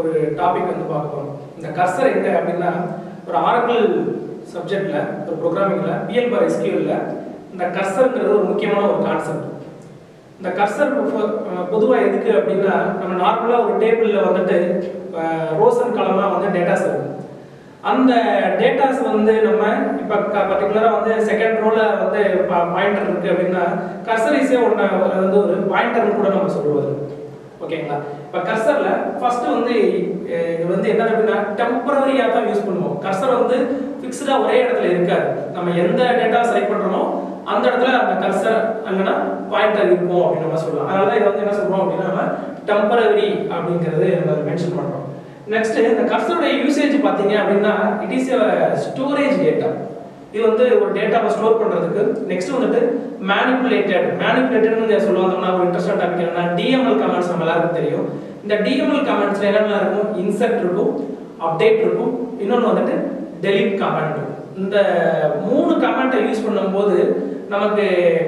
ஒரு டாபிக் வந்து பார்க்க போகிறோம் இந்த கர்சர் எங்க அப்படின்னா ஒரு ஆரக்கிள் சப்ஜெக்ட்ல ஒரு ப்ரோக்ராமிங்ல பிஎல் பார் எஸ்கியூல்ல இந்த கர்சர்ங்கிறது ஒரு முக்கியமான ஒரு கான்செப்ட் இந்த கர்சர் பொதுவாக எதுக்கு அப்படின்னா நம்ம நார்மலாக ஒரு டேபிளில் வந்துட்டு ரோஸ் அண்ட் கலமாக வந்து டேட்டாஸ் இருக்கும் அந்த டேட்டாஸ் வந்து நம்ம இப்போ பர்டிகுலராக வந்து செகண்ட் ரோவில் வந்து பாயிண்டர் இருக்குது அப்படின்னா கர்சர் இஸே ஒன்று வந்து ஒரு பாயிண்டர்னு கூட நம்ம சொல்லுவது ஓகேங்களா இப்போ கர்சரில் ஃபர்ஸ்ட் வந்து அஹ், இது வந்து என்ன அப்படின்னா டெம்பரரியாக தான் யூஸ் பண்ணுவோம் கர்சர் வந்து ஃபிக்ஸ்டாக ஒரே இடத்துல இருக்காது நம்ம எந்த டேட்டா செலக்ட் பண்ணுறோமோ அந்த இடத்துல அந்த கர்சர் இல்லைன்னா பாயிண்டர் இருக்கும் அப்படின்னு நம்ம சொல்லலாம் அதனால தான் இதை வந்து என்ன சொல்றோம் அப்படின்னா நம்ம டெம்பரரி அப்படிங்கிறது நம்ம மென்ஷன் பண்ணுறோம் நெக்ஸ்ட் இந்த கர்சரோட யூசேஜ் பார்த்தீங்க அப்படின்னா இட் இஸ் ஸ்டோரேஜ் டேட்டா இது வந்து ஒரு டேட்டாவை ஸ்டோர் பண்றதுக்கு நெக்ஸ்ட் வந்துட்டு மேனிப்புலேட்டட் மேனிப்புலேட்டட்னு சொல்லுவாங்கன்னா ஒரு இன்ட்ரெஸ்டான டாபிக் என்னன்னா டிஎம்எல் கமெண்ட்ஸ் நம்ம எல்லாருக்கும் தெரியும் இந்த டிஎம்எல் கமெண்ட்ஸ்ல என்னென்ன இருக்கும் இன்சர்ட் இருக்கும் அப்டேட் இருக்கும் இன்னொன்று வந்துட்டு டெலிட் கமெண்ட் இருக்கும் இந்த மூணு கமெண்ட்டை யூஸ் பண்ணும்போது நமக்கு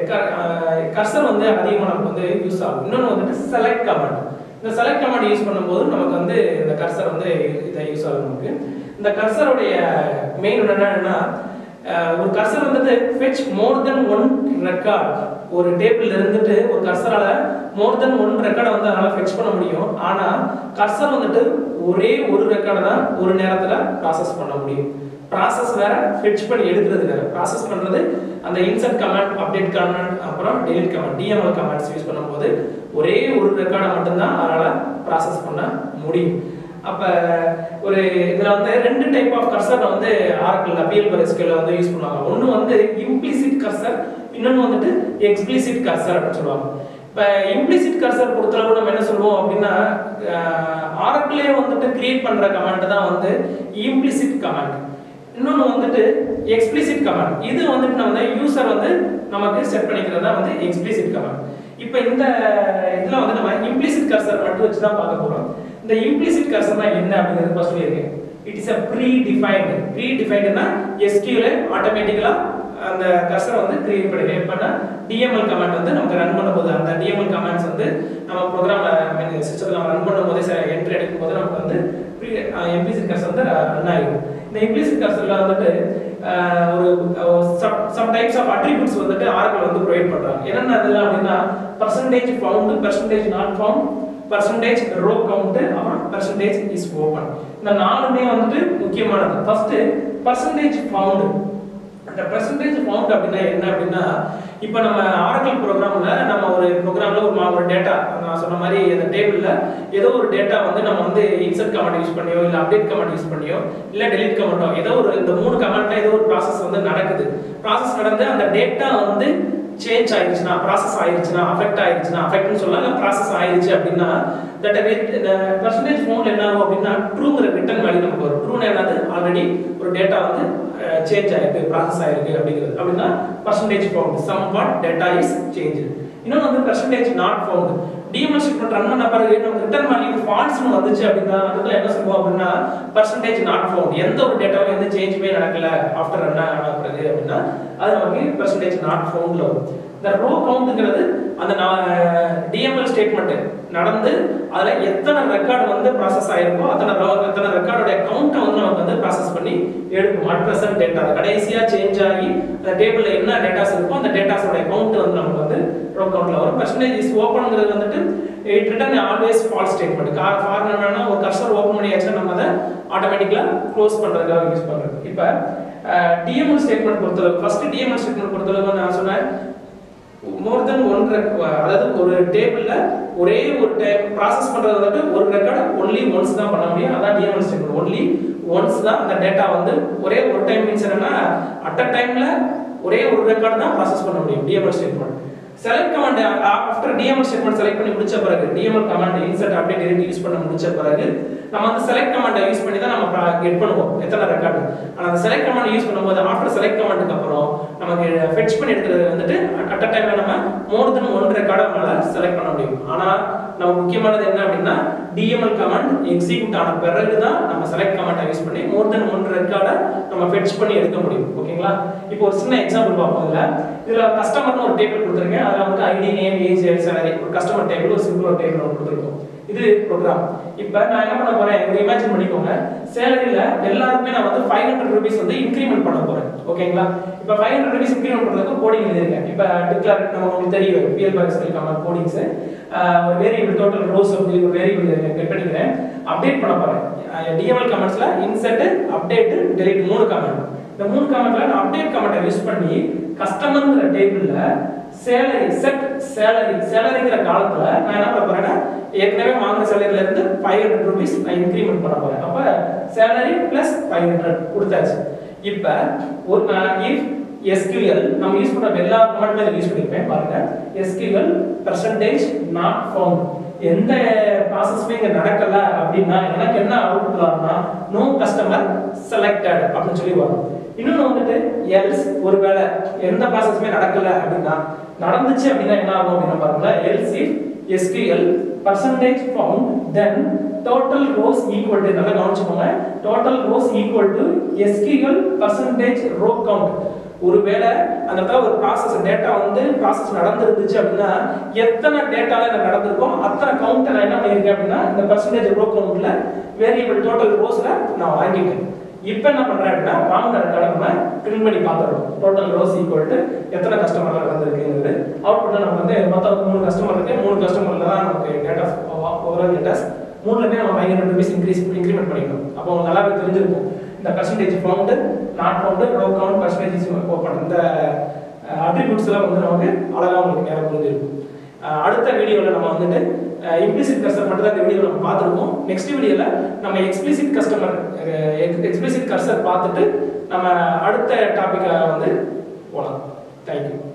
கர்சர் வந்து அதிகமாக நமக்கு வந்து யூஸ் ஆகும் இன்னொன்று வந்துட்டு செலக்ட் கமெண்ட் இந்த செலக்ட் கமெண்ட் யூஸ் பண்ணும்போது நமக்கு வந்து இந்த கர்சர் வந்து இதை யூஸ் ஆகும் நமக்கு இந்த கர்சருடைய மெயின் என்னன்னா அஹ், ஒரு கர்சர் வந்துட்டு fetch more then one record ஒரு டேபிள் இருந்துட்டு ஒரு கர்சரால மோர் தென் ஒன் ரெக்கார்டை வந்து அதனால ஃபெச் பண்ண முடியும் ஆனா கர்சர் வந்துட்டு ஒரே ஒரு ரெக்கார்டை தான் ஒரு நேரத்துல ப்ராசஸ் பண்ண முடியும் ப்ராசஸ் வேற ஃபெச் பண்ணி எடுக்கிறது வேற ப்ராசஸ் பண்றது அந்த இன்சர்ட் கமாண்ட் அப்டேட் கமாண்ட் அப்புறம் delete command D M L commands use பண்ணும்போது ஒரே ஒரு ரெக்கார்டை மட்டும்தான் அதனால ப்ராசஸ் பண்ண முடியும் அப்ப ஒரு இதுல வந்து ரெண்டு டைப் ஆஃப் கர்சர் வந்து ஆரக்கிள் அப்பியல் பர் எஸ்கியூல வந்து யூஸ் பண்ணுவாங்க ஒன்னு வந்து இம்ப்ளிசிட் கர்சர் இன்னொன்னு வந்துட்டு எக்ஸ்பிளிசிட் கர்சர் அப்படின்னு சொல்லுவாங்க இப்ப இம்ப்ளிசிட் கர்சர் பொறுத்தளவு நம்ம என்ன சொல்லுவோம் அப்படின்னா ஆரக்கிளே வந்துட்டு கிரியேட் பண்ற கமாண்ட் தான் வந்து இம்ப்ளிசிட் கமாண்ட் இன்னொன்று வந்துட்டு எக்ஸ்பிளிசிட் கமாண்ட் இது வந்துட்டு நம்ம வந்து யூசர் வந்து நமக்கு செட் பண்ணிக்கிறது தான் வந்து எக்ஸ்பிளிசிட் கமாண்ட் இப்போ இந்த இதில் வந்து நம்ம இம்ப்ளிசிட் கர்சர் மட்டும் வச்சு தான் பார்க்க போகிறோம் இந்த இம்ப்ளிசிட் கர்சர்னா என்ன அப்படிங்கிறது ஃபர்ஸ்ட் சொல்லியிருக்கேன் it is a predefined ப்ரீ டிஃபைன்டுனா எஸ்கியூல ஆட்டோமேட்டிக்கலாக அந்த கர்சரை வந்து கிரியேட் பண்ணி கிரியேட் பண்ண டிஎம்எல் கமாண்ட் வந்து நமக்கு ரன் பண்ணும்போது அந்த டிஎம்எல் கமாண்ட்ஸ் வந்து நம்ம ப்ரோக்ராம்ல சிஸ்டத்தில் நம்ம ரன் பண்ணும்போது என்ட்ரி அடிக்கும் போது நமக்கு வந்து இம்ப்ளிசிட் கர்சர் வந்து ரன் ஆகிடும் இந்த இம்ப்ளிசிட் கர்சர்ல வந்துட்டு அஹ், ஒரு சம் டைப்ஸ் ஆஃப் அட்ரிபியூட்ஸ் வந்துட்டு ஆரக்கிள் வந்து ப்ரொவைட் பண்றாங்க என்னென்ன அதெல்லாம் அப்படின்னா percentage found percentage not found percentage row count அப்புறம் பர்சன்டேஜ் இஸ் ஓபன் இந்த நாலுமே வந்துட்டு முக்கியமானது ஃபர்ஸ்ட் பர்சன்டேஜ் ஃபவுண்ட் அந்த பர்சன்டேஜ் ஃபவுண்ட் அப்படின்னா என்ன அப்படின்னா இப்போ நம்ம ஆரக்கிள் ப்ரோக்ராம்ல நம்ம ஒரு ப்ரோக்ராம்ல ஒரு மா- ஒரு டேட்டா நான் சொன்ன மாதிரி அந்த டேபிள்ல ஏதோ ஒரு டேட்டா வந்து நம்ம வந்து இன்சர்ட் கமாண்ட் யூஸ் பண்ணியோ இல்லை அப்டேட் கமாண்ட் யூஸ் பண்ணியோ இல்லை டெலிட் கமாண்டோ ஏதோ ஒரு இந்த மூணு கமாண்ட்ல ஏதோ ஒரு ப்ராசஸ் வந்து நடக்குது ப்ராசஸ் நடந்து அந்த டேட்டா வந்து சேஞ்ச் ஆயிடுச்சுன்னா ப்ராசஸ் ஆயிடுச்சுன்னா அஃபெக்ட் ஆயிடுச்சுன்னா அஃபெக்ட்னு சொல்லலாம் இல்லை ப்ராசஸ் ஆயிடுச்சு அப்படின்னா தட் பர்சன்டேஜ் ஃபோன் என்ன ஆகும் அப்படின்னா ட்ரூங்கிற ரிட்டன் வேல்யூ நமக்கு வரும் ட்ரூன்னு என்னது ஆல்ரெடி ஒரு டேட்டா வந்து சேஞ்ச் ஆயிருக்கு ப்ராசஸ் ஆயிருக்கு அப்படிங்கிறது அப்படின்னா percentage found somewhat data is change இன்னொன்று வந்து percentage not found D M L statement run பண்ண பிறகு நமக்கு ரிட்டர்ன் வேல்யூ ஃபால்ஸ்னு வந்துச்சு அப்படின்னா அதுக்குள்ள என்ன சொல்லுவோம் அப்படின்னா பர்சன்டேஜ் நாட் ஃபவுண்ட் எந்த ஒரு டேட்டாவும் எந்த சேஞ்சுமே நடக்கல ஆஃப்டர் ரன் ஆன பிறகு அப்படின்னா அது நமக்கு பர்சன்டேஜ் நாட் ஃபவுண்ட்ல வரும் இந்த ரோ கவுண்ட்ங்கிறது அந்த டிஎம்எல் ஸ்டேட்மெண்ட் நடந்து அதுல எத்தனை ரெக்கார்டு வந்து ப்ராசஸ் ஆயிருக்கோ அத்தனை row- அத்தனை ரெக்கார்டோட கவுண்ட்டை வந்து நமக்கு வந்து ப்ராசஸ் பண்ணி எடுக்கும் அட் ப்ரெசன்ட் டேட்டா கடைசியா சேஞ்ச் ஆகி அந்த டேபிள்ல என்ன டேட்டாஸ் இருக்கோ அந்த டேட்டாஸோட கவுண்ட் வந்து நமக்கு வந்து ரோ கவுண்ட்ல வரும் பர்சன்டேஜ் இஸ் ஓப்பன்ங்கிறது வந்துட்டு it return always false statement car for என்னன்னா ஒரு கர்சர் ஓப்பன் பண்ணியாச்சுன்னா நம்ம அதை ஆட்டோமேட்டிக்கலா க்ளோஸ் பண்றதுக்காக யூஸ் பண்றது இப்போ டிஎம்எல் ஸ்டேட்மெண்ட் பொறுத்தளவு ஃபர்ஸ்ட் டிஎம்எல் ஸ்டேட்மெண்ட் பொறுத்தளவு நான் சொன்னேன் மோர் தென் ஒன் அதாவது ஒரு டேபிள்ல ஒரே ஒரு டைம் ப்ராசஸ் பண்றது வந்துட்டு ஒரு ரெக்கார்டு ஒன்லி ஒன்ஸ் தான் பண்ண முடியும் அதான் டிஎம்எல் ஸ்டேட்மெண்ட் ஒன்லி ஒன்ஸ் தான் அந்த டேட்டா வந்து ஒரே ஒரு டைம் மீன்ஸ் என்னன்னா அட் அ டைம்ல ஒரே ஒரு ரெக்கார்டு தான் ப்ராசஸ் பண்ண முடியும் D M L statement select command after D M L statement select பண்ணி முடிச்ச பிறகு D M L command insert update delete use பண்ண முடிச்ச பிறகு நம்ம அந்த செலக்ட் கமாண்டை யூஸ் பண்ணி தான் நம்ம கெட் பண்ணுவோம் எத்தனை ரெக்கார்டு ஆனால் அந்த செலக்ட் கமாண்ட் யூஸ் பண்ணும்போது ஆஃப்டர் செலக்ட் கமாண்டுக்கு அப்புறம் நமக்கு ஃபெட்ச் பண்ணி எடுக்கிறது வந்துட்டு அட் அ டைம்ல நம்ம மோர் தென் ஒன் ரெக்கார்டை நம்மளால செலக்ட் பண்ண முடியும் ஆனால் நம்ம முக்கியமானது என்ன அப்படின்னா டிஎம்எல் கமாண்ட் எக்ஸிக்யூட் ஆன பிறகு தான் நம்ம செலக்ட் கமாண்டை யூஸ் பண்ணி மோர் தென் ஒன் ரெக்கார்டை நம்ம ஃபெட்ச் பண்ணி எடுக்க முடியும் ஓகேங்களா இப்போ ஒரு சின்ன எக்ஸாம்பிள் பார்ப்போம் இதுல இதுல கஸ்டமர்னு ஒரு டேபிள் கொடுத்துருக்கேன் அதுல வந்து ஐடி நேம் ஏஜ் சேலரி ஒரு கஸ்டமர் டேபிள் ஒரு சிம்பிள் ஒரு டேபிள் ஒன்று கொடுத்துருக்கோம் இது ப்ரோக்ராம் இப்போ நான் என்ன பண்ண போறேன் ஒரு இமேஜின் பண்ணிக்கோங்க சேலரியில எல்லாருக்குமே நான் வந்து ஃபைவ் ஹண்ட்ரட் ருபீஸ் வந்து இன்க்ரிமெண்ட் பண்ண போறேன் ஓகேங்களா இப்போ ஃபைவ் ஹண்ட்ரட் ருபீஸ் இன்க்ரிமெண்ட் பண்ணுறதுக்கு கோடிங் எழுதிருக்கேன் இப்போ டிக்ளேர் நம்ம உங்களுக்கு தெரியும் பிஎல் பாக்ஸ் இருக்காம கோடிங்ஸ் ஒரு வேரியபிள் டோட்டல் ரோஸ் வந்து ஒரு வேரியபிள் கெட் பண்ணிக்கிறேன் அப்டேட் பண்ண போறேன் டிஎம்எல் கமெண்ட்ஸ்ல இன்சர்ட் அப்டேட் டெலிட் மூணு கமெண்ட் இந்த மூணு கமெண்ட்ல நான் அப்டேட் கமெண்ட்டை யூஸ் பண்ணி கஸ்டமர்ங்கிற டேபிள்ல சேலரி செட் சேலரி சேலரிங்கிற காலத்துல நான் என்ன பண்ண போறேன்னா ஏற்கனவே வாங்கின சேலரில இருந்து ஃபைவ் ஹண்ட்ரட் ருபீஸ் நான் இன்க்ரிமெண்ட் பண்ண போறேன் அப்ப சேலரி பிளஸ் ஃபைவ் ஹண்ட்ரட் கொடுத்தாச்சு இப்ப ஒரு இஃப் எஸ்கியூஎல் நம்ம யூஸ் பண்ற எல்லா கமெண்ட்மே யூஸ் பண்ணிருப்பேன் பாருங்க எஸ்கியூஎல் பெர்சன்டேஜ் நாட் ஃபவுண்ட் எந்த ப்ராசஸ்மே இங்க நடக்கல அப்படின்னா எனக்கு என்ன அவுட்புட் வரும்னா நோ கஸ்டமர் செலக்டட் அப்படின்னு சொல்லி வரும் இன்னொன்று வந்துட்டு எல்ஸ் ஒருவேளை எந்த ப்ராசஸ்மே நடக்கல அப்படின்னா நடந்துச்சு அப்படின்னா என்ன ஆகும் அப்படின்னா பாருங்க else if S Q L percentage found then total rows equal to நல்லா கவனிச்சுக்கோங்க total rows equal to S Q L percentage row count ஒருவேளை அந்த இடத்துல ஒரு ப்ராசஸ் டேட்டா வந்து ப்ராசஸ் நடந்துருந்துச்சு அப்படின்னா எத்தனை டேட்டால எனக்கு நடந்திருக்கோ அத்தனை கவுண்ட் நான் என்ன பண்ணியிருக்கேன் அப்படின்னா இந்த பர்சன்டேஜ் ரோ கவுண்ட்ல வேரியபிள் டோட்டல் ரோஸ்ல நான் வாங்கிட்டேன் இப்போ என்ன பண்றேன் அப்படின்னா வாங்கின ரெக்கார்டை நம்ம பிரிண்ட் பண்ணி பார்த்துருவோம் டோட்டல் ரோஸ் ஈக்குவல் டு எத்தனை கஸ்டமர் நடந்திருக்குங்கிறது அவுட்புட்ல நம்ம வந்து மொத்தம் மூணு கஸ்டமர் இருக்கு மூணு கஸ்டமர்ல தான் நமக்கு டேட்டா ஓவரால் டேட்டாஸ் மூணுலமே நம்ம five hundred rupees increase increment பண்ணிக்கணும் அப்போ உங்களுக்கு நல்லாவே தெரிஞ்சிருக்கும் இந்த percentage found not found row count percentage பண்ணுற இந்த அட்ரிபியூட்ஸ் எல்லாம் வந்து நமக்கு அழகாக உங்களுக்கு நேரம் புரிஞ்சிருக்கும் அஹ் அடுத்த வீடியோவில் நம்ம வந்துட்டு இம்ப்ளிசிட் கஸ்டமர் மட்டும் தான் இந்த வீடியோவில் நம்ம பார்த்துருக்கோம் நெக்ஸ்ட் வீடியோவில் நம்ம எக்ஸ்பிளிசிட் கஸ்டமர் எக்ஸ்பிளிசிட் கர்சர் பார்த்துட்டு நம்ம அடுத்த டாப்பிக்கை வந்து போகலாம் தேங்க்யூ